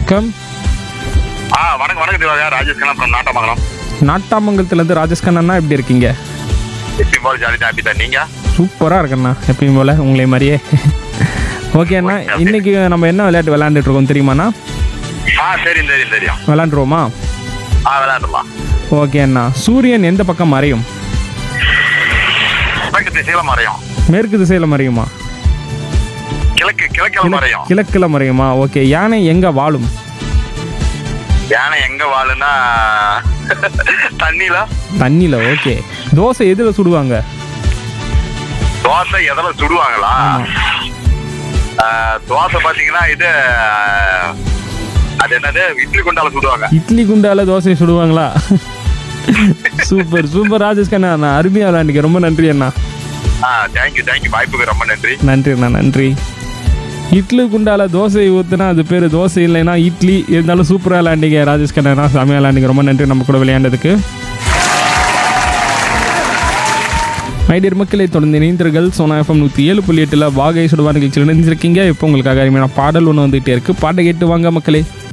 வணக்கம் ஆ வணக்கம் வணக்கம் திவாகர் ராஜேஷ் கண்ணா from நாட்டமங்கலம் நாட்டாமங்கலத்துலேருந்து ராஜேஷ் கண்ணா எப்படி இருக்கீங்க எப்படி போல ஜாலி தான் அப்படி நீங்க சூப்பராக இருக்கண்ணா எப்பயும் போல் உங்களை மாதிரியே ஓகே அண்ணா இன்னைக்கு நம்ம என்ன விளையாட்டு விளையாண்டுட்டு இருக்கோம் தெரியுமாண்ணா ஆ தெரியும் தெரியும் தெரியும் விளையாண்டுருவோமா ஆ விளையாடலாம் ஓகே அண்ணா சூரியன் எந்த பக்கம் மறையும் கிழக்கு திசையில மறையும் மேற்கு திசையில் மறையுமா கிழக்கு கிழக்கில் மறையும் கிழக்கில் மறையுமா ஓகே யானை எங்கே வாழும் யானை எங்க வாழுன்னா தண்ணியில தண்ணியில் ஓகே தோசை எதில் சுடுவாங்க தோசை எதில் சுடுவாங்களா ஆ, தோசை பாத்தீங்கன்னா இது அது என்னது இட்லி குண்டால சுடுவாங்க இட்லி குண்டால தோசை சுடுவாங்களா சூப்பர் சூப்பர் ராஜேஷ் கண்ணா நான் அருமையாக விளையாண்டுக்க ரொம்ப நன்றி அண்ணா ஆ தேங்க்யூ தேங்க்யூ வாய்ப்புக்கு ரொம்ப நன்றி நன்றி அண்ணா நன்றி இட்லி குண்டால தோசை ஊற்றுனா அது பேர் தோசை இல்லைன்னா இட்லி இருந்தாலும் சூப்பராக விளையாண்டிங்க ராஜேஷ் கண்ணா சாமியாக விளையாண்டிங்க ரொம்ப நன்றி நம்ம கூட விளையாண்டதுக்கு மைடியர் மக்களை தொடர்ந்து இணைந்தர்கள் சோனா எஃப்எம் நூற்றி ஏழு புள்ளி எட்டில் வாகை சுடுவா நிகழ்ச்சியில் இணைந்திருக்கீங்க இப்போ உங்களுக்காக அருமையான பாடல் ஒன்று வந்துகிட்டே இருக்குது பாட்டை கேட்டு வாங்க மக்களே